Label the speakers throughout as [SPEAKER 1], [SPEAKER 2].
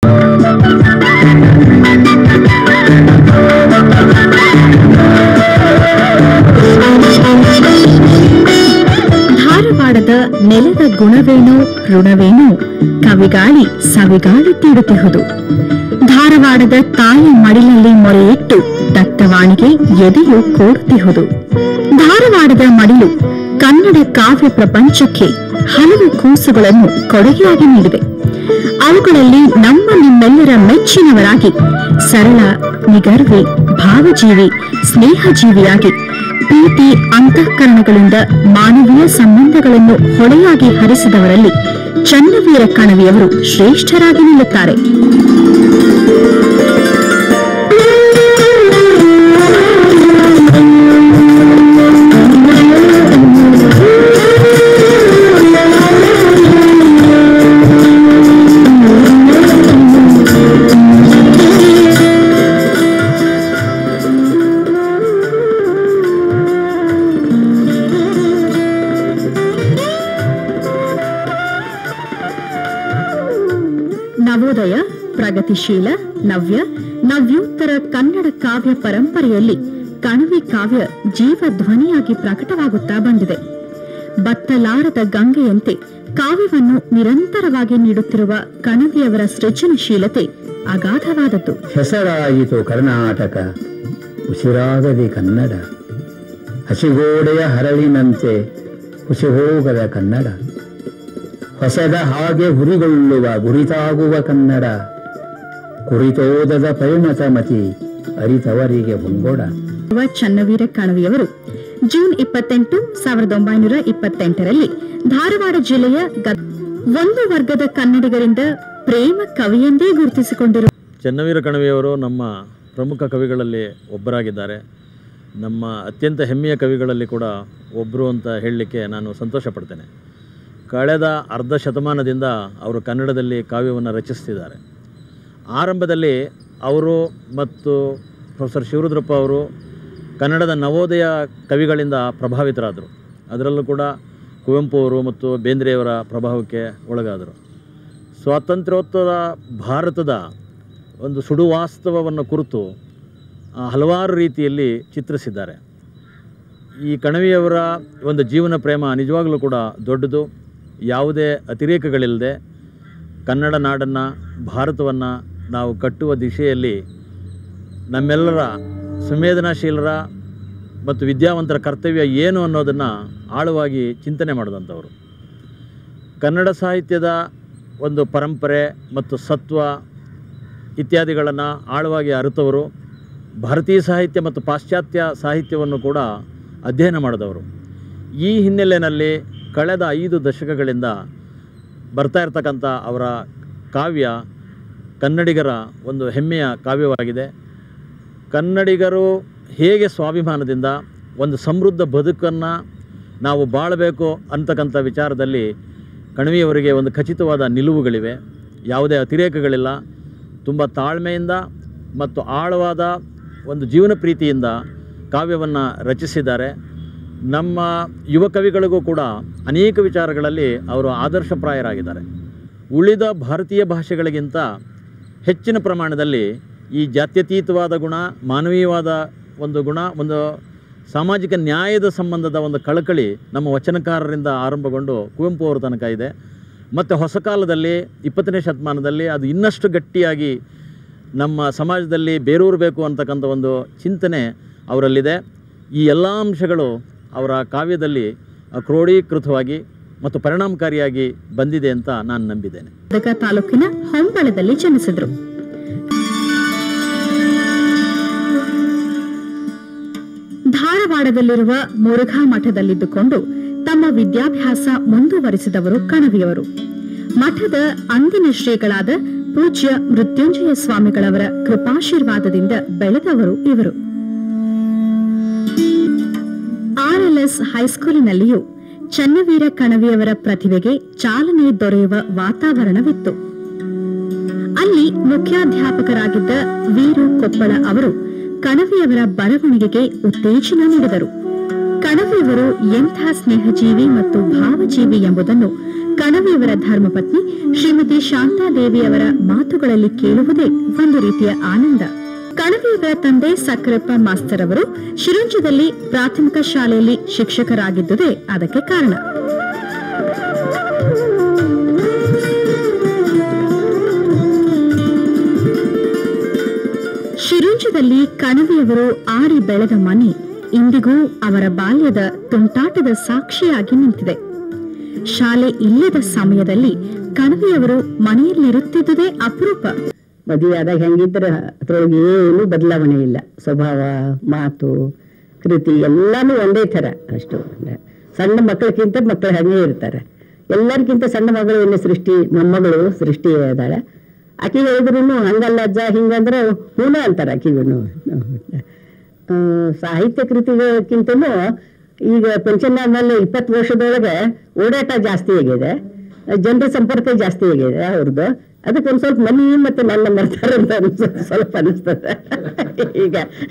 [SPEAKER 1] ಧಾರವಾಡದ ನೆಲದ ಗುಣವೇನೋ ಋಣವೇನೋ ಕವಿಗಾಳಿ ಸವಿಗಾಳಿ ತೀಡುತ್ತಿಹುದು ಧಾರವಾಡದ ತಾಯಿ ಮಡಿಲಲ್ಲಿ ಮೊರೆಯಿಟ್ಟು ದತ್ತವಾಣಿಗೆ ಎದೆಯು ಕೋಡುತ್ತಿಹುದು ಧಾರವಾಡದ ಮಡಿಲು ಕನ್ನಡ ಕಾವ್ಯ ಪ್ರಪಂಚಕ್ಕೆ ಹಲವು ಕೂಸುಗಳನ್ನು ಕೊಡುಗೆಯಾಗಿ ನೀಡಿದೆ ಅವುಗಳಲ್ಲಿ ನಮ್ಮ ನಿಮ್ಮೆಲ್ಲರ ಮೆಚ್ಚಿನವರಾಗಿ ಸರಳ ನಿಗರ್ವಿ ಭಾವಜೀವಿ ಸ್ನೇಹಜೀವಿಯಾಗಿ ಪ್ರೀತಿ ಅಂತಃಕರಣಗಳಿಂದ ಮಾನವೀಯ ಸಂಬಂಧಗಳನ್ನು ಹೊಳೆಯಾಗಿ ಹರಿಸಿದವರಲ್ಲಿ ಚನ್ನವೀರ ಕಣವಿಯವರು ಶ್ರೇಷ್ಠರಾಗಿ ನಿಲ್ಲುತ್ತಾರೆ ನವೋದಯ ಪ್ರಗತಿಶೀಲ ನವ್ಯ ನವ್ಯೋತ್ತರ ಕನ್ನಡ ಕಾವ್ಯ ಪರಂಪರೆಯಲ್ಲಿ ಕಣವಿ ಕಾವ್ಯ ಜೀವಧ್ವನಿಯಾಗಿ ಪ್ರಕಟವಾಗುತ್ತಾ ಬಂದಿದೆ ಬತ್ತಲಾರದ ಗಂಗೆಯಂತೆ ಕಾವ್ಯವನ್ನು ನಿರಂತರವಾಗಿ ನೀಡುತ್ತಿರುವ ಕಣವಿಯವರ ಸೃಜನಶೀಲತೆ ಅಗಾಧವಾದದ್ದು
[SPEAKER 2] ಹೆಸರಾಯಿತು ಕರ್ನಾಟಕ ಉಸಿರಾಗದೆ ಕನ್ನಡ ಹಸಿಗೋಡೆಯ ಹರಳಿನಂತೆ ಹುಸಿಹೋಗದ ಕನ್ನಡ ಹೊಸದ ಹಾಗೆ ಹುರಿಗೊಳ್ಳುವ ಗುರಿತಾಗುವ ಕನ್ನಡ ಕುರಿತೋದದ ಪರಿಣತ ಮತಿ ಅರಿತವರಿಗೆ ಹೊಂಗೋಡ
[SPEAKER 1] ಯುವ ಚನ್ನವೀರ ಕಣವಿಯವರು ಜೂನ್ ಇಪ್ಪತ್ತೆಂಟು ಸಾವಿರದ ಒಂಬೈನೂರ ಇಪ್ಪತ್ತೆಂಟರಲ್ಲಿ ಧಾರವಾಡ ಜಿಲ್ಲೆಯ ಗ- ಒಂದು ವರ್ಗದ ಕನ್ನಡಿಗರಿಂದ ಪ್ರೇಮ ಕವಿಯೆಂದೇ ಗುರುತಿಸಿಕೊಂಡಿರುವ
[SPEAKER 3] ಚೆನ್ನವೀರ ಕಣವಿಯವರು ನಮ್ಮ ಪ್ರಮುಖ ಕವಿಗಳಲ್ಲಿ ಒಬ್ಬರಾಗಿದ್ದಾರೆ ನಮ್ಮ ಅತ್ಯಂತ ಹೆಮ್ಮೆಯ ಕವಿಗಳಲ್ಲಿ ಕೂಡ ಒಬ್ಬರು ಅಂತ ಹೇಳಲಿಕ್ಕೆ ನಾನು ಸಂತೋಷ ಪಡ್ತೇನೆ ಕಳೆದ ಅರ್ಧ ಶತಮಾನದಿಂದ ಅವರು ಕನ್ನಡದಲ್ಲಿ ಕಾವ್ಯವನ್ನು ರಚಿಸ್ತಿದ್ದಾರೆ ಆರಂಭದಲ್ಲಿ ಅವರು ಮತ್ತು ಪ್ರೊಫೆಸರ್ ಶಿವರುದ್ರಪ್ಪ ಅವರು ಕನ್ನಡದ ನವೋದಯ ಕವಿಗಳಿಂದ ಪ್ರಭಾವಿತರಾದರು ಅದರಲ್ಲೂ ಕೂಡ ಕುವೆಂಪು ಅವರು ಮತ್ತು ಬೇಂದ್ರೆಯವರ ಪ್ರಭಾವಕ್ಕೆ ಒಳಗಾದರು ಸ್ವಾತಂತ್ರ್ಯೋತ್ತರ ಭಾರತದ ಒಂದು ಸುಡುವಾಸ್ತವವನ್ನು ಕುರಿತು ಆ, ಹಲವಾರು ರೀತಿಯಲ್ಲಿ ಚಿತ್ರಿಸಿದ್ದಾರೆ ಈ ಕಣವಿಯವರ ಒಂದು ಜೀವನ ಪ್ರೇಮ ನಿಜವಾಗಲೂ ಕೂಡ ದೊಡ್ಡದು ಯಾವುದೇ ಅತಿರೇಕಗಳಿಲ್ಲದೆ ಕನ್ನಡ ನಾಡನ್ನು ಭಾರತವನ್ನು ನಾವು ಕಟ್ಟುವ ದಿಶೆಯಲ್ಲಿ ನಮ್ಮೆಲ್ಲರ ಸಂವೇದನಾಶೀಲರ ಮತ್ತು ವಿದ್ಯಾವಂತರ ಕರ್ತವ್ಯ ಏನು ಅನ್ನೋದನ್ನು ಆಳವಾಗಿ ಚಿಂತನೆ ಮಾಡಿದಂಥವರು ಕನ್ನಡ ಸಾಹಿತ್ಯದ ಒಂದು ಪರಂಪರೆ ಮತ್ತು ಸತ್ವ ಇತ್ಯಾದಿಗಳನ್ನು ಆಳವಾಗಿ ಅರಿತವರು ಭಾರತೀಯ ಸಾಹಿತ್ಯ ಮತ್ತು ಪಾಶ್ಚಾತ್ಯ ಸಾಹಿತ್ಯವನ್ನು ಕೂಡ ಅಧ್ಯಯನ ಮಾಡಿದವರು ಈ ಹಿನ್ನೆಲೆಯಲ್ಲಿ ಕಳೆದ ಐದು ದಶಕಗಳಿಂದ ಬರ್ತಾ ಇರತಕ್ಕಂಥ ಅವರ ಕಾವ್ಯ ಕನ್ನಡಿಗರ ಒಂದು ಹೆಮ್ಮೆಯ ಕಾವ್ಯವಾಗಿದೆ ಕನ್ನಡಿಗರು ಹೇಗೆ ಸ್ವಾಭಿಮಾನದಿಂದ ಒಂದು ಸಮೃದ್ಧ ಬದುಕನ್ನು ನಾವು ಬಾಳಬೇಕು ಅಂತಕ್ಕಂಥ ವಿಚಾರದಲ್ಲಿ ಕಣವಿಯವರಿಗೆ ಒಂದು ಖಚಿತವಾದ ನಿಲುವುಗಳಿವೆ ಯಾವುದೇ ಅತಿರೇಕಗಳಿಲ್ಲ ತುಂಬ ತಾಳ್ಮೆಯಿಂದ ಮತ್ತು ಆಳವಾದ ಒಂದು ಜೀವನ ಪ್ರೀತಿಯಿಂದ ಕಾವ್ಯವನ್ನು ರಚಿಸಿದ್ದಾರೆ ನಮ್ಮ ಯುವ ಕವಿಗಳಿಗೂ ಕೂಡ ಅನೇಕ ವಿಚಾರಗಳಲ್ಲಿ ಅವರು ಆದರ್ಶಪ್ರಾಯರಾಗಿದ್ದಾರೆ ಉಳಿದ ಭಾರತೀಯ ಭಾಷೆಗಳಿಗಿಂತ ಹೆಚ್ಚಿನ ಪ್ರಮಾಣದಲ್ಲಿ ಈ ಜಾತ್ಯತೀತವಾದ ಗುಣ ಮಾನವೀಯವಾದ ಒಂದು ಗುಣ ಒಂದು ಸಾಮಾಜಿಕ ನ್ಯಾಯದ ಸಂಬಂಧದ ಒಂದು ಕಳಕಳಿ ನಮ್ಮ ವಚನಕಾರರಿಂದ ಆರಂಭಗೊಂಡು ಕುವೆಂಪು ಅವರ ತನಕ ಇದೆ ಮತ್ತು ಹೊಸ ಕಾಲದಲ್ಲಿ ಇಪ್ಪತ್ತನೇ ಶತಮಾನದಲ್ಲಿ ಅದು ಇನ್ನಷ್ಟು ಗಟ್ಟಿಯಾಗಿ ನಮ್ಮ ಸಮಾಜದಲ್ಲಿ ಬೇರೂರಬೇಕು ಅಂತಕ್ಕಂಥ ಒಂದು ಚಿಂತನೆ ಅವರಲ್ಲಿದೆ ಈ ಎಲ್ಲ ಅಂಶಗಳು ಅವರ ಕಾವ್ಯದಲ್ಲಿ ಆ, ಕ್ರೋಢೀಕೃತವಾಗಿ ಮತ್ತು ಪರಿಣಾಮಕಾರಿಯಾಗಿ ಬಂದಿದೆ ಅಂತ ನಾನು ನಂಬಿದ್ದೇನೆ
[SPEAKER 1] ಗದಗ ತಾಲೂಕಿನ ಹೊಂಬಳದಲ್ಲಿ ಜನಿಸಿದರು ಧಾರವಾಡದಲ್ಲಿರುವ ಮುರುಘಾ ಮಠದಲ್ಲಿದ್ದುಕೊಂಡು ತಮ್ಮ ವಿದ್ಯಾಭ್ಯಾಸ ಮುಂದುವರಿಸಿದವರು ಕಣವಿಯವರು ಮಠದ ಅಂದಿನ ಶ್ರೀಗಳಾದ ಪೂಜ್ಯ ಮೃತ್ಯುಂಜಯ ಸ್ವಾಮಿಗಳವರ ಕೃಪಾಶೀರ್ವಾದದಿಂದ ಬೆಳೆದವರು ಇವರು ಆರ್ಎಲ್ಎಸ್ ಹೈಸ್ಕೂಲಿನಲ್ಲಿಯೂ ಚನ್ನವೀರ ಕಣವಿಯವರ ಪ್ರತಿಭೆಗೆ ಚಾಲನೆ ದೊರೆಯುವ ವಾತಾವರಣವಿತ್ತು ಅಲ್ಲಿ ಮುಖ್ಯಾಧ್ಯಾಪಕರಾಗಿದ್ದ ವೀರು ಕೊಪ್ಪಳ ಅವರು ಕಣವಿಯವರ ಬರವಣಿಗೆಗೆ ಉತ್ತೇಜನ ನೀಡಿದರು ಕಣವಿಯವರು ಎಂಥ ಸ್ನೇಹಜೀವಿ ಮತ್ತು ಭಾವಜೀವಿ ಎಂಬುದನ್ನು ಕಣವಿಯವರ ಧರ್ಮಪತ್ನಿ ಶ್ರೀಮತಿ ಶಾಂತಾದೇವಿಯವರ ಮಾತುಗಳಲ್ಲಿ ಕೇಳುವುದೇ ಒಂದು ರೀತಿಯ ಆನಂದ ಕಣವಿಯವರ ತಂದೆ ಸಕ್ಕರಪ್ಪ ಮಾಸ್ತರ್ ಅವರು ಶಿರುಂಜದಲ್ಲಿ ಪ್ರಾಥಮಿಕ ಶಾಲೆಯಲ್ಲಿ ಶಿಕ್ಷಕರಾಗಿದ್ದುದೇ ಅದಕ್ಕೆ ಕಾರಣ ಶಿರುಂಜದಲ್ಲಿ ಕಣವಿಯವರು ಆಡಿ ಬೆಳೆದ ಮನೆ ಇಂದಿಗೂ ಅವರ ಬಾಲ್ಯದ ತುಂಟಾಟದ ಸಾಕ್ಷಿಯಾಗಿ ನಿಂತಿದೆ ಶಾಲೆ ಇಲ್ಲದ ಸಮಯದಲ್ಲಿ ಕಣವಿಯವರು ಮನೆಯಲ್ಲಿರುತ್ತಿದ್ದುದೇ ಅಪರೂಪ
[SPEAKER 4] ಮದುವೆ ಆದಾಗ ಹೆಂಗಿದ್ರೆ ಅದ್ರೊಳಗೆ ಏನು ಬದಲಾವಣೆ ಇಲ್ಲ ಸ್ವಭಾವ ಮಾತು ಕೃತಿ ಎಲ್ಲಾನು ಒಂದೇ ಥರ ಅಷ್ಟು ಸಣ್ಣ ಮಕ್ಕಳಕ್ಕಿಂತ ಮಕ್ಕಳು ಹಾಗೆ ಇರ್ತಾರೆ ಎಲ್ಲರಿಗಿಂತ ಸಣ್ಣ ಮಗಳು ಏನು ಸೃಷ್ಟಿ ಮೊಮ್ಮಗಳು ಸೃಷ್ಟಿ ಇದ್ದಾಳೆ ಆಕೆ ಹೇಳಿದ್ರು ಹಂಗಲ್ಲ ಅಜ್ಜ ಹಿಂಗಂದ್ರೆ ಹೂನ ಅಂತಾರೆ ಆಕಿಗೂ ಸಾಹಿತ್ಯ ಕೃತಿಗಳಕ್ಕಿಂತನೂ ಈಗ ಪೆನ್ಷನ್ ಆದ್ಮೇಲೆ ಇಪ್ಪತ್ತು ವರ್ಷದೊಳಗೆ ಓಡಾಟ ಜಾಸ್ತಿ ಆಗಿದೆ ಜನರ ಸಂಪರ್ಕ ಜಾಸ್ತಿ ಆಗಿದೆ ಅವ್ರದ್ದು ಅದಕ್ಕೆ ಒಂದ್ ಸ್ವಲ್ಪ ಮನಿ ಮತ್ತೆ ನನ್ನ ಮರ್ತಾರೆ ಅಂತ ಅನ್ಸ- ಸ್ವಲ್ಪ ಅನಿಸ್ತದೆ ಈಗ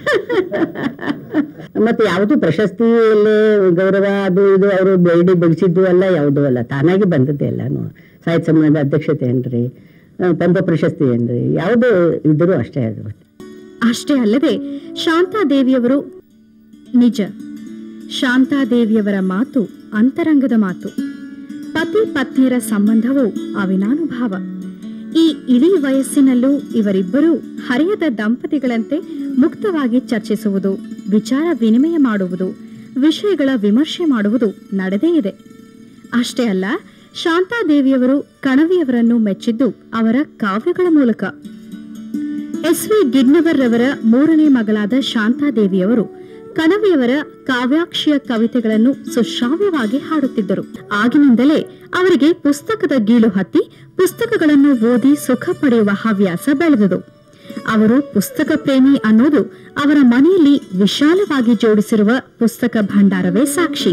[SPEAKER 4] ಮತ್ತೆ ಯಾವುದು ಪ್ರಶಸ್ತಿ ಇಲ್ಲಿ ಗೌರವ ಅದು ಇದು ಅವರು ಬೇಡಿ ಬಗ್ಸಿದ್ದು ಎಲ್ಲ ಯಾವುದೂ ಅಲ್ಲ ತಾನಾಗಿ ಬಂದದ್ದು ಎಲ್ಲಾನು ಸಾಹಿತ್ಯ ಸಮ್ಮೇಳನದ ಅಧ್ಯಕ್ಷತೆ ಏನ್ರಿ ಆ, ಪಂಪ ಪ್ರಶಸ್ತಿ ಏನ್ರಿ ಯಾವುದು ಇದ್ದರೂ ಅಷ್ಟೇ ಅದು
[SPEAKER 1] ಅಷ್ಟೇ ಅಲ್ಲದೆ ಶಾಂತಾದೇವಿಯವರು ನಿಜ ಶಾಂತಾದೇವಿಯವರ ಮಾತು ಅಂತರಂಗದ ಮಾತು ಪತಿ ಪತ್ನಿಯರ ಸಂಬಂಧವು ಅವಿನಾನುಭಾವ ಈ ಇಡೀ ವಯಸ್ಸಿನಲ್ಲೂ ಇವರಿಬ್ಬರೂ ಹರೆಯದ ದಂಪತಿಗಳಂತೆ ಮುಕ್ತವಾಗಿ ಚರ್ಚಿಸುವುದು ವಿಚಾರ ವಿನಿಮಯ ಮಾಡುವುದು ವಿಷಯಗಳ ವಿಮರ್ಶೆ ಮಾಡುವುದು ನಡೆದೇ ಇದೆ ಅಷ್ಟೇ ಅಲ್ಲ ಶಾಂತಾದೇವಿಯವರು ಕಣವಿಯವರನ್ನು ಮೆಚ್ಚಿದ್ದು ಅವರ ಕಾವ್ಯಗಳ ಮೂಲಕ ಎಸ್ ವಿ ಗಿಡ್ನವರ್ ರವರ ಮೂರನೇ ಮಗಳಾದ ಶಾಂತಾದೇವಿಯವರು ಕಣವಿಯವರ ಕಾವ್ಯಾಕ್ಷಿಯ ಕವಿತೆಗಳನ್ನು ಸುಶ್ರಾವ್ಯವಾಗಿ ಹಾಡುತ್ತಿದ್ದರು ಆಗಿನಿಂದಲೇ ಅವರಿಗೆ ಪುಸ್ತಕದ ಗೀಳು ಹತ್ತಿ ಪುಸ್ತಕಗಳನ್ನು ಓದಿ ಸುಖ ಪಡೆಯುವ ಹವ್ಯಾಸ ಬೆಳೆದುದು ಅವರು ಪುಸ್ತಕ ಪ್ರೇಮಿ ಅನ್ನೋದು ಅವರ ಮನೆಯಲ್ಲಿ ವಿಶಾಲವಾಗಿ ಜೋಡಿಸಿರುವ ಪುಸ್ತಕ ಭಂಡಾರವೇ ಸಾಕ್ಷಿ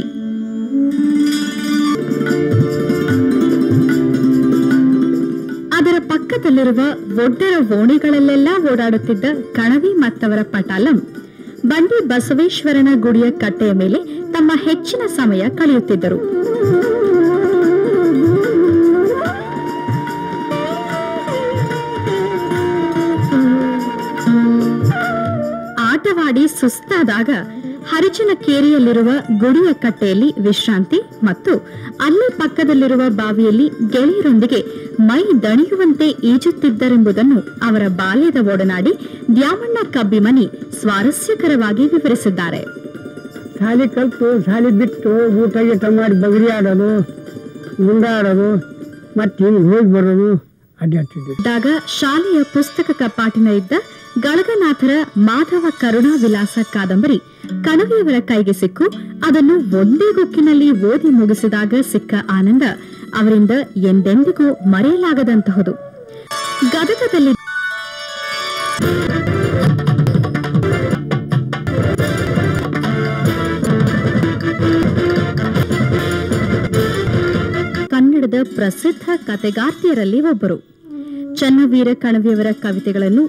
[SPEAKER 1] ಅದರ ಪಕ್ಕದಲ್ಲಿರುವ ಒಡ್ಡರ ಓಣಿಗಳಲ್ಲೆಲ್ಲ ಓಡಾಡುತ್ತಿದ್ದ ಕಣವಿ ಮತ್ತವರ ಪಟಾಲಂ ಬಂಡಿ ಬಸವೇಶ್ವರನ ಗುಡಿಯ ಕಟ್ಟೆಯ ಮೇಲೆ ತಮ್ಮ ಹೆಚ್ಚಿನ ಸಮಯ ಕಳೆಯುತ್ತಿದ್ದರು ಆಟವಾಡಿ ಸುಸ್ತಾದಾಗ ಹರಿಚನ ಕೇರಿಯಲ್ಲಿರುವ ಗುಡಿಯ ಕಟ್ಟೆಯಲ್ಲಿ ವಿಶ್ರಾಂತಿ ಮತ್ತು ಅಲ್ಲಿ ಪಕ್ಕದಲ್ಲಿರುವ ಬಾವಿಯಲ್ಲಿ ಗೆಳೆಯರೊಂದಿಗೆ ಮೈ ದಣಿಯುವಂತೆ ಈಜುತ್ತಿದ್ದರೆಂಬುದನ್ನು ಅವರ ಬಾಲ್ಯದ ಒಡನಾಡಿ ದ್ಯಾಮಣ್ಣ ಕಬ್ಬಿಮನಿ ಸ್ವಾರಸ್ಯಕರವಾಗಿ ವಿವರಿಸಿದ್ದಾರೆ
[SPEAKER 5] ಶಾಲೆ ಕಲಿತು ಶಾಲೆ ಬಿಟ್ಟು ಊಟ ಗೀಟ ಮಾಡಿ ಬಗರಿ ಆಡೋದು ಗುಂಡಾಡೋದು ಮತ್ತೆ ಹಿಂಗೆ ಹೋಗಿ ಬರೋದು ಅಡ್ಡಾಡ್ತಿದ್ದೆ
[SPEAKER 1] ಇದ್ದಾಗ ಶಾಲೆಯ ಪುಸ್ತಕ ಕಪಾಟಿನಲ್ಲಿದ್ದ ಗಳಗನಾಥರ ಮಾಧವ ಕರುಣಾ ವಿಲಾಸ ಕಾದಂಬರಿ ಕಣವಿಯವರ ಕೈಗೆ ಸಿಕ್ಕು ಅದನ್ನು ಒಂದೇ ಗುಕ್ಕಿನಲ್ಲಿ ಓದಿ ಮುಗಿಸಿದಾಗ ಸಿಕ್ಕ ಆನಂದ ಅವರಿಂದ ಎಂದೆಂದಿಗೂ ಮರೆಯಲಾಗದಂತಹುದು ಗದಗದಲ್ಲಿ ಕನ್ನಡದ ಪ್ರಸಿದ್ಧ ಕತೆಗಾರ್ತಿಯರಲ್ಲಿ ಒಬ್ಬರು ಚನ್ನವೀರ ಕಣವಿಯವರ ಕವಿತೆಗಳನ್ನು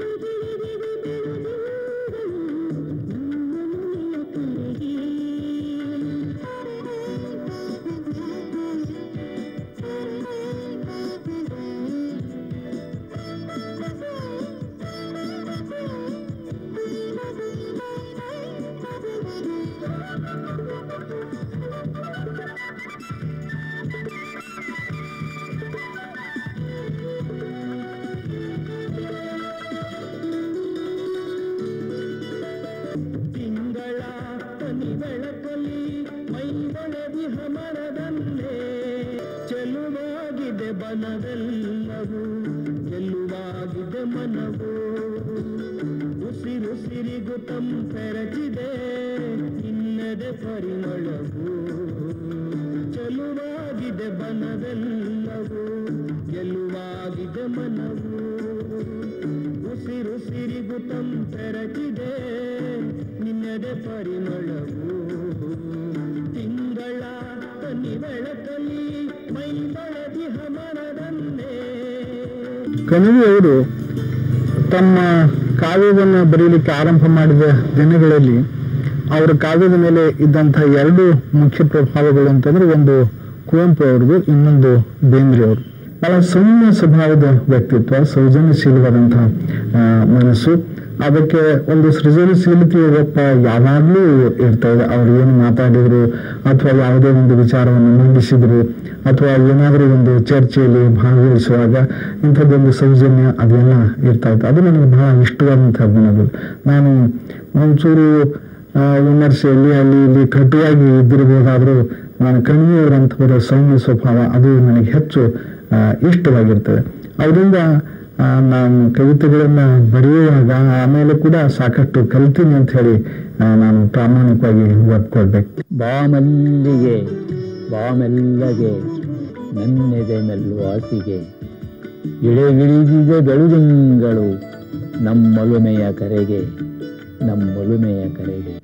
[SPEAKER 5] ಚೆಲುವಾಗಿದೆ ಬನವೆಲ್ಲವೂ ಗೆಲ್ಲುವಾಗಿದೆ ಮನವು ಉಸಿರುಸಿರಿಗು ತಂಪೆರಚಿದೆ ಇನ್ನದೆ ಪರಿಮಳವು ಚೆಲುವಾಗಿದೆ ಬನವೆಲ್ಲವೂ ಗೆಲ್ಲುವಾಗಿದೆ ಮನವು ಉಸಿರುಸಿರಿಗು ತಂಪೆರಚಿದೆ ನಿನ್ನದೆ ಪರಿಮಳವು ತಿಂಗಳ ತನಿ ಬೆಳಕಲಿ ಮೈ ಬಳದಿಹ ಮನದನ್ನೇ ಕಣಿವೆಯವರು ತಮ್ಮ ಕಾವ್ಯವನ್ನು ಬರೆಯಲಿಕ್ಕೆ ಆರಂಭ ಮಾಡಿದ ದಿನಗಳಲ್ಲಿ
[SPEAKER 6] ಅವರ ಕಾವ್ಯದ ಮೇಲೆ ಇದ್ದಂಥ ಎರಡು ಮುಖ್ಯ ಪ್ರಭಾವಗಳು ಅಂತಂದ್ರೆ ಒಂದು ಕುವೆಂಪು ಅವ್ರದ್ದು ಇನ್ನೊಂದು ಬೇಂದ್ರೆ ಅವರು ಬಹಳ ಸೌಮ್ಯ ಸ್ವಭಾವದ ವ್ಯಕ್ತಿತ್ವ ಸೌಜನ್ಯಶೀಲವಾದಂತಹ ಆ, ಮನಸ್ಸು ಅದಕ್ಕೆ ಒಂದು ಸೃಜನಶೀಲತೆಯ ಒಪ್ಪ ಯಾವಾಗಲೂ ಇರ್ತಾ ಇದೆ ಅವ್ರು ಏನು ಮಾತಾಡಿದ್ರು ಅಥವಾ ಯಾವುದೇ ಒಂದು ವಿಚಾರವನ್ನು ಮಂಡಿಸಿದ್ರು ಅಥವಾ ಏನಾದರೂ ಒಂದು ಚರ್ಚೆಯಲ್ಲಿ ಭಾಗವಹಿಸುವಾಗ ಇಂಥದ್ದೊಂದು ಸೌಜನ್ಯ ಅದೆಲ್ಲ ಇರ್ತಾ ಇತ್ತು ಅದು ನನಗೆ ಬಹಳ ಇಷ್ಟವಾದಂತಹ ಗುಣಗಳು ನಾನು ಒಂಚೂರು ಆ, ವಿಮರ್ಶೆಯಲ್ಲಿ ಅಲ್ಲಿ ಇಲ್ಲಿ ಕಟುವಾಗಿ ಇದ್ದಿರಬಹುದಾದ್ರೂ ನಾನು ಕಣಿವೆಯವರಂಥವರ ಸೌಮ್ಯ ಸ್ವಭಾವ ಅದು ನನಗೆ ಹೆಚ್ಚು ಆ, ಇಷ್ಟವಾಗಿರ್ತದೆ ಅವರಿಂದ ನಾನು ಕವಿತೆಗಳನ್ನ ಬರೆಯುವಾಗ ಆಮೇಲೆ ಕೂಡ ಸಾಕಷ್ಟು ಕಲಿತೀನಿ ಅಂತ ಹೇಳಿ ಆ, ನಾನು ಪ್ರಾಮಾಣಿಕವಾಗಿ ಒಪ್ಕೊಳ್ಬೇಕು
[SPEAKER 2] ಬಾ ಮಲ್ಲಿಗೆ ಬಾ ಮೆಲ್ಲಗೆ ನನ್ನೆದೆ ಮೆಲ್ವಾಸಿಗೆ ಇಳೆಗಿಳಿದಿದೆ ಬೆಳುದಿಂಗಳು ನಮ್ಮೊಲುಮೆಯ ಕರೆಗೆ ನಮ್ಮೊಲುಮೆಯ ಕರೆಗೆ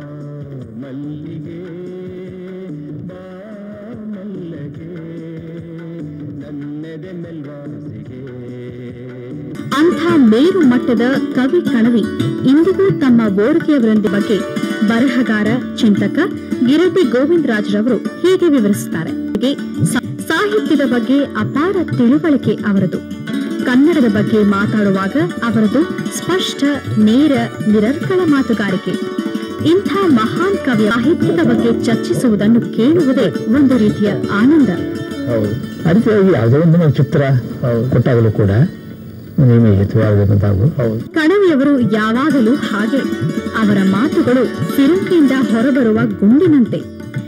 [SPEAKER 1] ಅಂಥ ಮೇರು ಮಟ್ಟದ ಕವಿ ಕಣವಿ ಇಂದಿಗೂ ತಮ್ಮ ಬೋರ್ಗೆಯವರೊಂದಿ ಬಗ್ಗೆ ಬರಹಗಾರ ಚಿಂತಕ ಗಿರಡ್ಡಿ ಗೋವಿಂದರಾಜ್ರವರು ಹೀಗೆ ವಿವರಿಸುತ್ತಾರೆ ಹಾಗೆ ಸಾ- ಸಾಹಿತ್ಯದ ಬಗ್ಗೆ ಅಪಾರ ತಿಳುವಳಿಕೆ ಅವರದು ಕನ್ನಡದ ಬಗ್ಗೆ ಮಾತಾಡುವಾಗ ಅವರದು ಸ್ಪಷ್ಟ ನೇರ ನಿರರ್ಗಳ ಮಾತುಗಾರಿಕೆ ಇಂಥ ಮಹಾನ್ ಕವಿಯ ಸಾಹಿತ್ಯದ ಬಗ್ಗೆ ಚರ್ಚಿಸುವುದನ್ನು ಕೇಳುವುದೇ ಒಂದು ರೀತಿಯ ಆನಂದ
[SPEAKER 2] ಹೌದು ಅದಕ್ಕೆ ಯಾವುದೋ ಒಂದು ನಾವು ಚಿತ್ರ ಕೊಟ್ಟಾಗಲೂ ಕೂಡ ನಿಮಗೆ ಹಿತವಾಗದೆ ಬಂದಾಗು ಹೌದು
[SPEAKER 1] ಕಣವಿಯವರು ಯಾವಾಗಲೂ ಹಾಗೆ ಅವರ ಮಾತುಗಳು ಫಿರಂಕಿಯಿಂದ ಹೊರಬರುವ ಗುಂಡಿನಂತೆ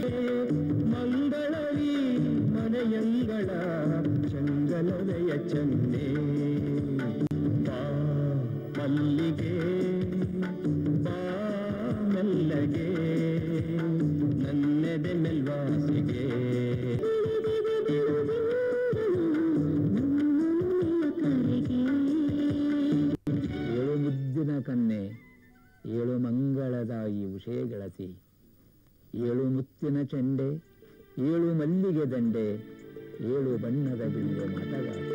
[SPEAKER 2] ಏಳು ಮುದ್ದಿನ ಕನ್ನೆ ಏಳು ಮಂಗಳದಾಯಿ ಉಷೇ ಗೆಳತಿ ಏಳು ಮುತ್ತಿನ ಚೆಂಡೆ ಏಳು ಮಲ್ಲಿಗೆ ದಂಡೆ ಏಳು ಬಣ್ಣದ ಬಿಲ್ಲೆ ಮತಗಾತಿ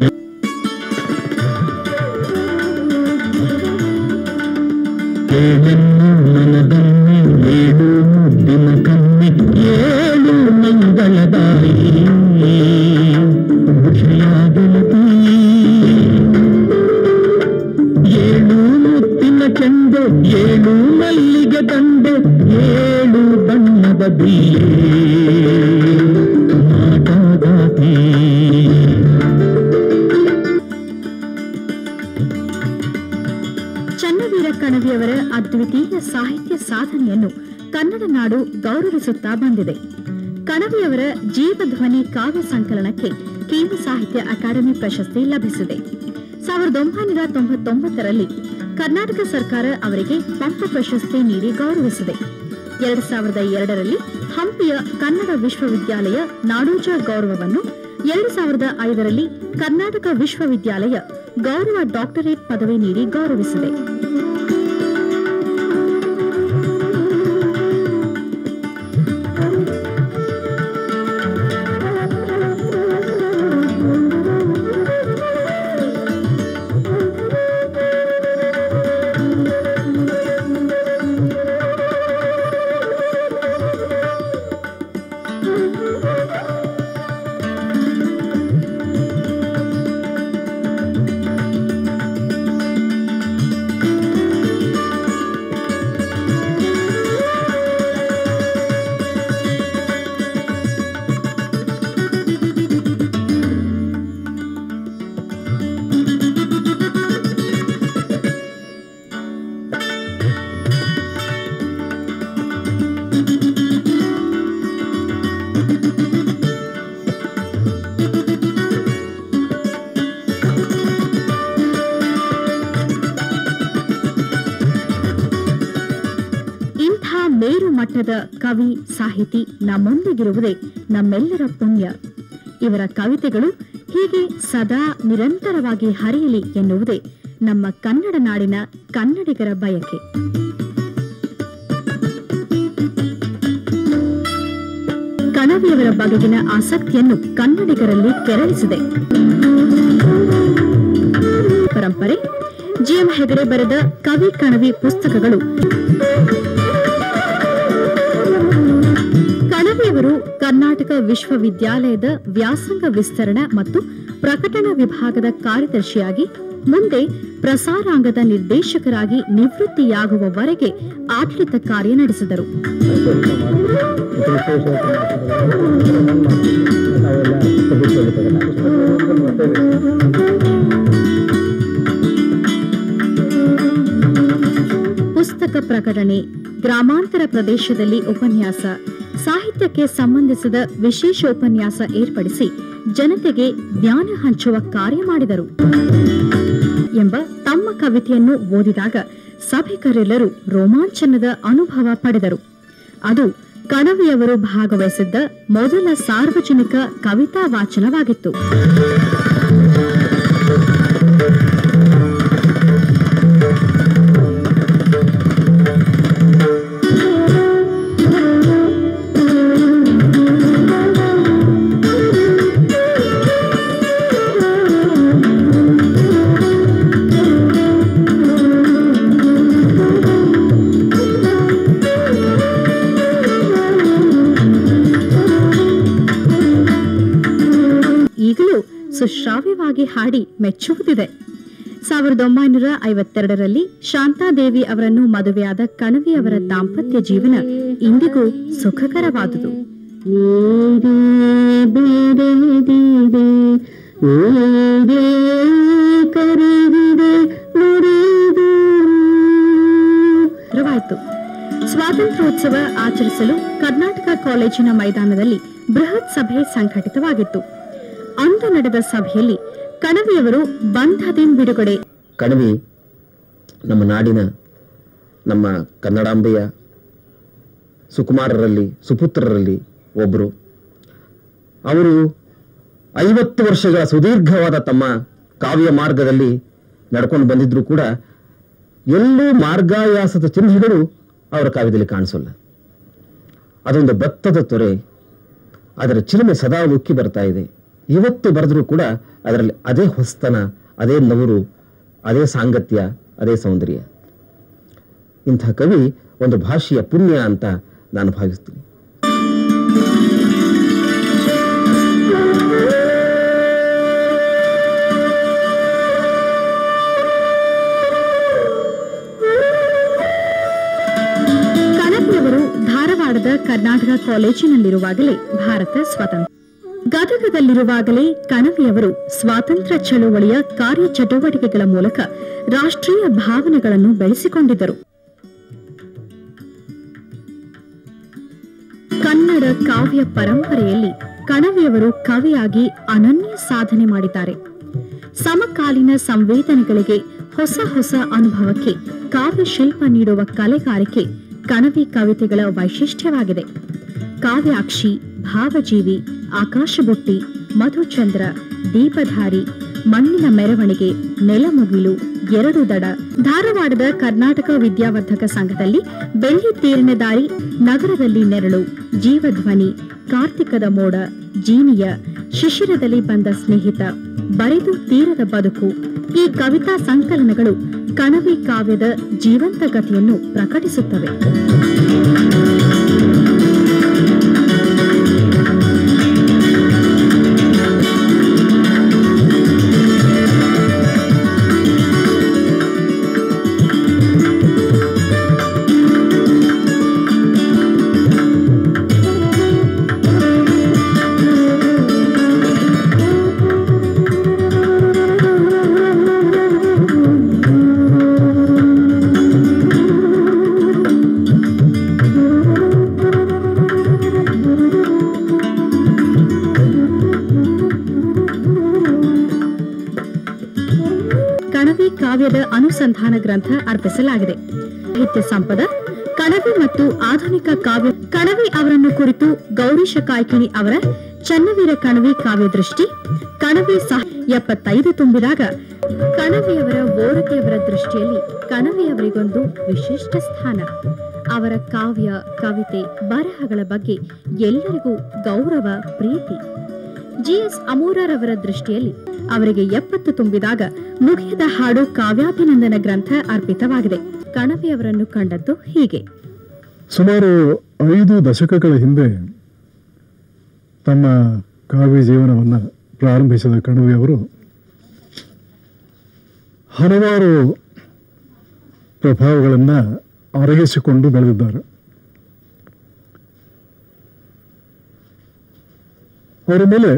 [SPEAKER 2] ಏಳೆನ್ನು ನನದನ್ನೆ ಏಳು ಮುದ್ದಿನ ಕನ್ನೆ ಏಳು ಮಂಗಳದಾಯಿ ಉಷಯ ಗೆಳತಿ ಏಳು ಮುತ್ತಿನ ಚೆಂಡೆ ಏಳು ಮಲ್ಲಿಗೆ ದಂಡೆ ಏಳು ಬಣ್ಣದ ಬೀಳೆ ಮಾಟಗಾತಿ
[SPEAKER 1] ಚನ್ನವೀರ ಕಣವಿಯವರ ಅದ್ವಿತೀಯ ಸಾಹಿತ್ಯ ಸಾಧನೆಯನ್ನು ಕನ್ನಡ ನಾಡು ಗೌರವಿಸುತ್ತಾ ಬಂದಿದೆ ಕಣವಿಯವರ ಜೀವಧ್ವನಿ ಕಾವ್ಯ ಸಂಕಲನಕ್ಕೆ ಕೇಂದ್ರ ಸಾಹಿತ್ಯ ಅಕಾಡೆಮಿ ಪ್ರಶಸ್ತಿ ಲಭಿಸಿದೆ ಸಾವಿರದ ಒಂಬೈನೂರ ತೊಂಬತ್ತೊಂಬತ್ತರಲ್ಲಿ ಕರ್ನಾಟಕ ಸರ್ಕಾರ ಅವರಿಗೆ ಪಂಪ ಪ್ರಶಸ್ತಿ ನೀಡಿ ಗೌರವಿಸಿದೆ ಎರಡು ಸಾವಿರದ ಎರಡರಲ್ಲಿ ಹಂಪಿಯ ಕನ್ನಡ ವಿಶ್ವವಿದ್ಯಾಲಯ ನಾಡೋಜ ಗೌರವವನ್ನು ಎರಡು ಸಾವಿರದ ಐದರಲ್ಲಿ ಕರ್ನಾಟಕ ವಿಶ್ವವಿದ್ಯಾಲಯ ಗೌರವ ಡಾಕ್ಟರೇಟ್ ಪದವಿ ನೀಡಿ ಗೌರವಿಸಿದೆ ಇಂಥ ಮೇರು ಮಟ್ಟದ ಕವಿ ಸಾಹಿತಿ ನಮ್ಮೊಂದಿಗಿರುವುದೇ ನಮ್ಮೆಲ್ಲರ ಪುಣ್ಯ ಇವರ ಕವಿತೆಗಳು ಹೀಗೆ ಸದಾ ನಿರಂತರವಾಗಿ ಹರಿಯಲಿ ಎನ್ನುವುದೇ ನಮ್ಮ ಕನ್ನಡ ನಾಡಿನ ಕನ್ನಡಿಗರ ಬಯಕೆ ಕಣವಿಯವರ ಬಗೆಗಿನ ಆಸಕ್ತಿಯನ್ನು ಕನ್ನಡಿಗರಲ್ಲಿ ಕೆರಳಿಸಿದೆ ಪರಂಪರೆ ಜಿಎಂ ಹೆಗಡೆ ಬರೆದ ಕವಿ ಕಣವಿ ಪುಸ್ತಕಗಳು ಕಣವಿಯವರು ಕರ್ನಾಟಕ ವಿಶ್ವವಿದ್ಯಾಲಯದ ವ್ಯಾಸಂಗ ವಿಸ್ತರಣಾ ಮತ್ತು ಪ್ರಕಟಣಾ ವಿಭಾಗದ ಕಾರ್ಯದರ್ಶಿಯಾಗಿ ಮುಂದೆ ಪ್ರಸಾರಾಂಗದ ನಿರ್ದೇಶಕರಾಗಿ ನಿವೃತ್ತಿಯಾಗುವವರೆಗೆ ಆಡಳಿತ ಕಾರ್ಯ ನಡೆಸಿದರು ಪುಸ್ತಕ ಪ್ರಕಟಣೆ ಗ್ರಾಮಾಂತರ ಪ್ರದೇಶದಲ್ಲಿ ಉಪನ್ಯಾಸ ಸಾಹಿತ್ಯಕ್ಕೆ ಸಂಬಂಧಿಸಿದ ವಿಶೇಷ ಉಪನ್ಯಾಸ ಏರ್ಪಡಿಸಿ ಜನತೆಗೆ ಜ್ಞಾನ ಹಂಚುವ ಕಾರ್ಯ ಮಾಡಿದರು ಎಂಬ ತಮ್ಮ ಕವಿತೆಯನ್ನು ಓದಿದಾಗ ಸಭಿಕರೆಲ್ಲರೂ ರೋಮಾಂಚನದ ಅನುಭವ ಪಡೆದರು ಅದು ಕಣವಿಯವರು ಭಾಗವಹಿಸಿದ್ದ ಮೊದಲ ಸಾರ್ವಜನಿಕ ಕವಿತಾ ವಾಚನವಾಗಿತ್ತು ಈಗಲೂ ಸುಶ್ರಾವ್ಯವಾಗಿ ಹಾಡಿ ಮೆಚ್ಚುವುದಿದೆ ಸಾವಿರದ ಒಂಬೈನೂರ ಐವತ್ತೆರಡರಲ್ಲಿ ಶಾಂತಾದೇವಿ ಅವರನ್ನು ಮದುವೆಯಾದ ಕಣವಿ ಅವರ ದಾಂಪತ್ಯ ಜೀವನ ಇಂದಿಗೂ ಸುಖಕರವಾದುದು ಶುರುವಾಯಿತು ಸ್ವಾತಂತ್ರ್ಯೋತ್ಸವ ಆಚರಿಸಲು ಕರ್ನಾಟಕ ಕಾಲೇಜಿನ ಮೈದಾನದಲ್ಲಿ ಬೃಹತ್ ಸಭೆ ಸಂಘಟಿತವಾಗಿತ್ತು ಅಂದು ನಡೆದ ಸಭೆಯಲ್ಲಿ ಕಣವಿಯವರು ಬಂಧದಿಂದ ಬಿಡುಗಡೆ
[SPEAKER 7] ಕಣವಿ ನಮ್ಮ ನಾಡಿನ ನಮ್ಮ ಕನ್ನಡಾಂಬೆಯ ಸುಕುಮಾರರಲ್ಲಿ ಸುಪುತ್ರರಲ್ಲಿ ಒಬ್ಬರು ಅವರು ಐವತ್ತು ವರ್ಷಗಳ ಸುದೀರ್ಘವಾದ ತಮ್ಮ ಕಾವ್ಯ ಮಾರ್ಗದಲ್ಲಿ ನಡ್ಕೊಂಡು ಬಂದಿದ್ರು ಕೂಡ ಎಲ್ಲೂ ಮಾರ್ಗಾಯಾಸದ ಚಿಹ್ನೆಗಳು ಅವರ ಕಾವ್ಯದಲ್ಲಿ ಕಾಣಿಸಲ್ಲ ಅದೊಂದು ಭತ್ತದ ತೊರೆ ಅದರ ಚಿಲುಮೆ ಸದಾ ಉಕ್ಕಿ ಬರ್ತಾ ಇದೆ ಇವತ್ತು ಬರೆದರೂ ಕೂಡ ಅದರಲ್ಲಿ ಅದೇ ಹೊಸ್ತನ ಅದೇ ನವರು ಅದೇ ಸಾಂಗತ್ಯ ಅದೇ ಸೌಂದರ್ಯ ಇಂಥ ಕವಿ ಒಂದು ಭಾಷೆಯ ಪುಣ್ಯ ಅಂತ ನಾನು ಭಾವಿಸ್ತೀನಿ
[SPEAKER 1] ಕಣವಿಯವರು ಧಾರವಾಡದ ಕರ್ನಾಟಕ ಕಾಲೇಜಿನಲ್ಲಿರುವಾಗಲೇ ಭಾರತ ಸ್ವತಂತ್ರ ಗದಗದಲ್ಲಿರುವಾಗಲೇ ಕಣವಿಯವರು ಸ್ವಾತಂತ್ರ್ಯ ಚಳುವಳಿಯ ಕಾರ್ಯಚಟುವಟಿಕೆಗಳ ಮೂಲಕ ರಾಷ್ಟ್ರೀಯ ಭಾವನೆಗಳನ್ನು ಬೆಳೆಸಿಕೊಂಡಿದ್ದರು ಕನ್ನಡ ಕಾವ್ಯ ಪರಂಪರೆಯಲ್ಲಿ ಕಣವಿಯವರು ಕವಿಯಾಗಿ ಅನನ್ಯ ಸಾಧನೆ ಮಾಡಿದ್ದಾರೆ ಸಮಕಾಲೀನ ಸಂವೇದನೆಗಳಿಗೆ ಹೊಸ ಹೊಸ ಅನುಭವಕ್ಕೆ ಕಾವ್ಯ ಶಿಲ್ಪ ನೀಡುವ ಕಲೆಗಾರಿಕೆ ಕಣವಿ ಕವಿತೆಗಳ ವೈಶಿಷ್ಟ್ಯವಾಗಿದೆ ಕಾವ್ಯಾಕ್ಷಿ ಭಾವಜೀವಿ ಆಕಾಶಬುಟ್ಟಿ ಮಧುಚಂದ್ರ ದೀಪಧಾರಿ ಮಣ್ಣಿನ ಮೆರವಣಿಗೆ ನೆಲಮುಗಿಲು ಎರಡು ದಡ ಧಾರವಾಡದ ಕರ್ನಾಟಕ ವಿದ್ಯಾವರ್ಧಕ ಸಂಘದಲ್ಲಿ ಬೆಳ್ಳಿ ತೇರಿನ ದಾರಿ ನಗರದಲ್ಲಿ ನೆರಳು ಜೀವಧ್ವನಿ ಕಾರ್ತಿಕದ ಮೋಡ ಜೀನಿಯ ಶಿಶಿರದಲ್ಲಿ ಬಂದ ಸ್ನೇಹಿತ ಬರೆದು ತೀರದ ಬದುಕು ಈ ಕವಿತಾ ಸಂಕಲನಗಳು ಕಣವಿ ಕಾವ್ಯದ ಜೀವಂತ ಗತಿಯನ್ನು ಪ್ರಕಟಿಸುತ್ತವೆ ಕಣವಿ ಕಾವ್ಯದ ಅನುಸಂಧಾನ ಗ್ರಂಥ ಅರ್ಪಿಸಲಾಗಿದೆ ಸಾಹಿತ್ಯ ಸಂಪದ ಕಣವಿ ಮತ್ತು ಆಧುನಿಕ ಕಾವ್ಯ ಕಣವಿ ಅವರನ್ನು ಕುರಿತು ಗೌರೀಶ ಕಾಯ್ಕಿಣಿ ಅವರ ಚನ್ನವೀರ ಕಣವಿ ಕಾವ್ಯ ದೃಷ್ಟಿ ಕಣವಿ ಸಹ ಎಪ್ಪತ್ತೈದು ತುಂಬಿದಾಗ ಕಣವಿಯವರ ಓರತೆಯವರ ದೃಷ್ಟಿಯಲ್ಲಿ ಕಣವಿಯವರಿಗೊಂದು ವಿಶಿಷ್ಟ ಸ್ಥಾನ ಅವರ ಕಾವ್ಯ ಕವಿತೆ ಬರಹಗಳ ಬಗ್ಗೆ ಎಲ್ಲರಿಗೂ ಗೌರವ ಪ್ರೀತಿ ಜಿಎಸ್ ಅಮೂರರವರ ದೃಷ್ಟಿಯಲ್ಲಿ ಅವರಿಗೆ ಎಪ್ಪತ್ತು ತುಂಬಿದಾಗ ಮುಗಿಯದ ಹಾಡು ಕಾವ್ಯಾಭಿನಂದನ ಗ್ರಂಥ ಅರ್ಪಿತವಾಗಿದೆ ಕಣವಿಯವರನ್ನು ಕಂಡದ್ದು ಹೀಗೆ
[SPEAKER 6] ಸುಮಾರು ಐದು ದಶಕಗಳ ಹಿಂದೆ
[SPEAKER 8] ತಮ್ಮ ಕಾವ್ಯ ಜೀವನವನ್ನು ಪ್ರಾರಂಭಿಸಿದ ಕಣವಿಯವರು ಹಲವಾರು ಪ್ರಭಾವಗಳನ್ನು ಅರಗಿಸಿಕೊಂಡು ಬೆಳೆದಿದ್ದಾರೆ ಅವರ ಮೇಲೆ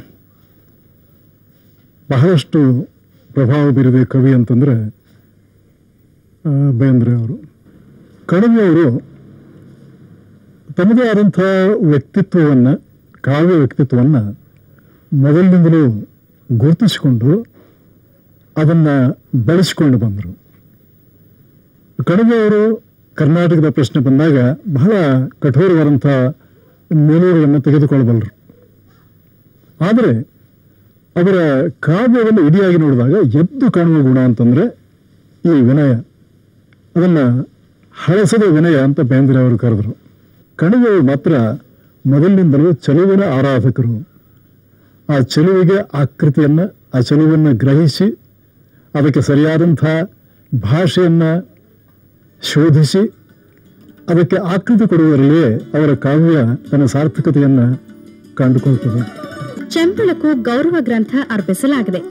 [SPEAKER 8] ಬಹಳಷ್ಟು ಪ್ರಭಾವ ಬೀರಿದ ಕವಿ ಅಂತಂದರೆ ಆ, ಬೇಂದ್ರೆ ಅವರು ಕಣವಿಯವರು ತಮ್ಮದೇ ಆದಂಥ ವ್ಯಕ್ತಿತ್ವವನ್ನು ಕಾವ್ಯ ವ್ಯಕ್ತಿತ್ವವನ್ನು ಮೊದಲಿನಿಂದಲೂ ಗುರುತಿಸಿಕೊಂಡು ಅದನ್ನು ಬೆಳೆಸಿಕೊಂಡು ಬಂದರು ಕಣಿವೆಯವರು ಕರ್ನಾಟಕದ ಪ್ರಶ್ನೆ ಬಂದಾಗ ಬಹಳ ಕಠೋರವಾದಂಥ ನಿಲುವುಗಳನ್ನು ತೆಗೆದುಕೊಳ್ಳಬಲ್ಲರು ಆದರೆ ಅವರ ಕಾವ್ಯವನ್ನು ಇಡಿಯಾಗಿ ನೋಡಿದಾಗ ಎದ್ದು ಕಾಣುವ ಗುಣ ಅಂತಂದರೆ ಈ ವಿನಯ ಅದನ್ನು ಹಳಸದ ವಿನಯ ಅಂತ ಬೇಂದ್ರೆ ಅವರು ಕರೆದರು ಕಣಿವೆಯವರು ಮಾತ್ರ ಮೊದಲಿನಿಂದಲೂ ಚೆಲುವಿನ ಆರಾಧಕರು ಆ ಚೆಲುವಿಗೆ ಆಕೃತಿಯನ್ನು ಆ ಚೆಲುವನ್ನು ಗ್ರಹಿಸಿ ಅದಕ್ಕೆ ಸರಿಯಾದಂಥ ಭಾಷೆಯನ್ನು ಶೋಧಿಸಿ ಅದಕ್ಕೆ ಆಕೃತಿ ಕೊಡುವುದರಲ್ಲಿಯೇ ಅವರ ಕಾವ್ಯ ತನ್ನ ಸಾರ್ಥಕತೆಯನ್ನು ಕಂಡುಕೊಳ್ತದೆ
[SPEAKER 1] ಚೆಂಬಳಕು ಗೌರವ ಗ್ರಂಥ ಅರ್ಪಿಸಲಾಗಿದೆ